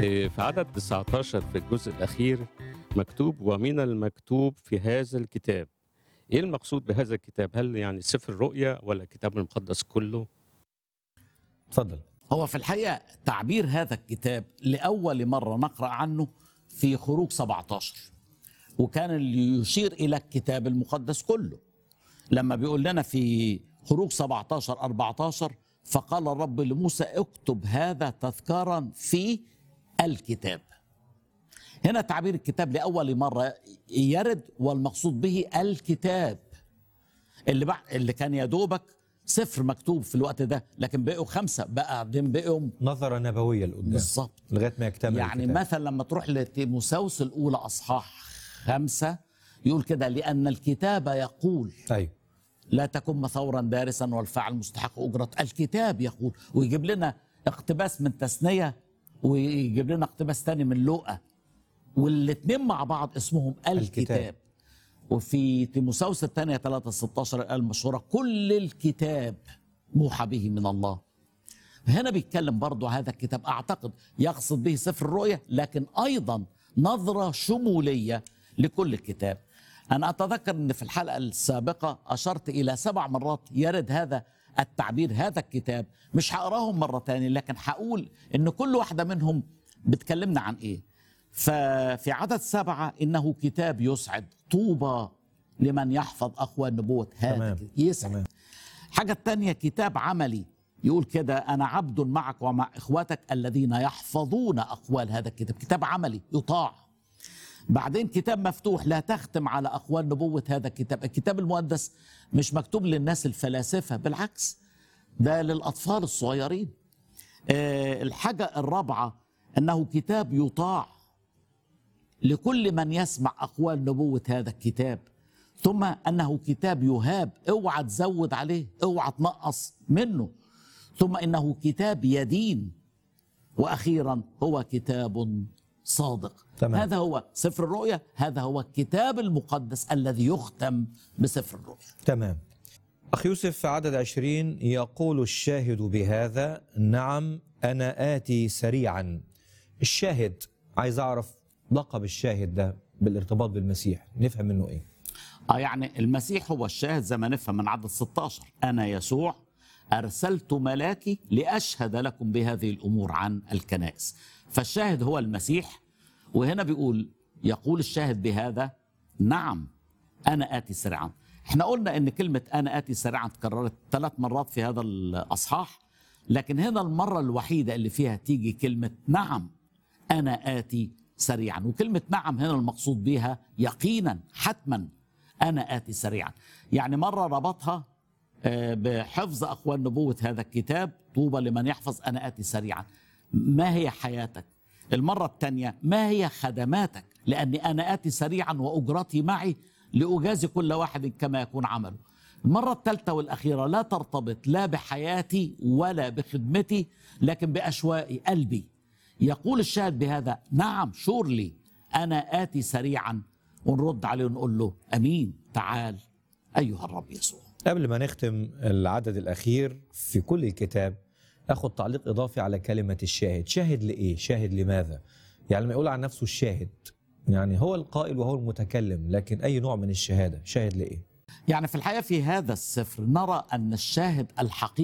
إيه، في عدد 19 في الجزء الأخير مكتوب ومن المكتوب في هذا الكتاب إيه المقصود بهذا الكتاب هل يعني سفر الرؤيا ولا الكتاب المقدس كله اتفضل هو في الحقيقة تعبير هذا الكتاب لأول مرة نقرأ عنه في خروج 17 وكان اللي يشير إلى الكتاب المقدس كله لما بيقول لنا في خروج 17 14 فقال الرب لموسى اكتب هذا تذكارا في الكتاب هنا تعبير الكتاب لأول مرة يرد والمقصود به الكتاب اللي بعد اللي كان يا دوبك صفر مكتوب في الوقت ده لكن بقوا خمسة بعدين بقوا نظرة نبوية لقدام بالظبط لغاية ما يكتمل يعني الكتاب. مثلا لما تروح لتيموساوس الأولى أصحاح خمسة يقول كده لأن الكتاب يقول أيوه لا تكن مثورا دارسا والفعل مستحق أجرة الكتاب يقول ويجيب لنا اقتباس من تثنية ويجيب لنا اقتباس تاني من لوقا والاثنين مع بعض اسمهم الكتاب, الكتاب. الكتاب. وفي تيموساوس الثانية 3 16 الآية المشهورة كل الكتاب موحى به من الله هنا بيتكلم برضو هذا الكتاب أعتقد يقصد به سفر الرؤيا لكن أيضا نظرة شمولية لكل الكتاب أنا أتذكر أن في الحلقة السابقة أشرت إلى سبع مرات يرد هذا التعبير هذا الكتاب مش هقراهم مرة تاني لكن هقول أن كل واحدة منهم بتكلمنا عن إيه ففي عدد سبعة إنه كتاب يسعد طوبى لمن يحفظ أقوال نبوة هذا تمام. الكتاب. يسعد تمام. حاجة التانية كتاب عملي يقول كده أنا عبد معك ومع إخوتك الذين يحفظون أقوال هذا الكتاب كتاب عملي يطاع بعدين كتاب مفتوح لا تختم على أقوال نبوة هذا الكتاب الكتاب المقدس مش مكتوب للناس الفلاسفة بالعكس ده للأطفال الصغيرين آه، الحاجة الرابعة أنه كتاب يطاع لكل من يسمع أقوال نبوة هذا الكتاب ثم أنه كتاب يهاب اوعى تزود عليه اوعى تنقص منه ثم إنه كتاب يدين وأخيرا هو كتاب صادق تمام. هذا هو سفر الرؤيا هذا هو الكتاب المقدس الذي يختم بسفر الرؤيا تمام أخ يوسف في عدد عشرين يقول الشاهد بهذا نعم أنا آتي سريعا الشاهد عايز أعرف لقب الشاهد ده بالارتباط بالمسيح نفهم منه إيه آه يعني المسيح هو الشاهد زي ما نفهم من عدد 16 أنا يسوع أرسلت ملاكي لأشهد لكم بهذه الأمور عن الكنائس فالشاهد هو المسيح وهنا بيقول يقول الشاهد بهذا نعم أنا آتي سريعا احنا قلنا ان كلمة أنا آتي سريعا تكررت ثلاث مرات في هذا الأصحاح لكن هنا المرة الوحيدة اللي فيها تيجي كلمة نعم أنا آتي سريعا وكلمة نعم هنا المقصود بها يقينا حتما أنا آتي سريعا يعني مرة ربطها آه، بحفظ أقوال نبوة هذا الكتاب طوبى لمن يحفظ أنا آتي سريعا ما هي حياتك المرة الثانية ما هي خدماتك لأني أنا آتي سريعا وأجرتي معي لأجازي كل واحد كما يكون عمله المرة الثالثة والأخيرة لا ترتبط لا بحياتي ولا بخدمتي لكن بأشواق قلبي يقول الشاهد بهذا نعم شورلي أنا آتي سريعا ونرد عليه ونقول له أمين تعال أيها الرب يسوع قبل ما نختم العدد الأخير في كل الكتاب أخذ تعليق إضافي على كلمة الشاهد شاهد لإيه؟ شاهد لماذا؟ يعني لما يقول عن نفسه الشاهد يعني هو القائل وهو المتكلم لكن أي نوع من الشهادة شاهد لإيه؟ يعني في الحقيقة في هذا السفر نرى أن الشاهد الحقيقي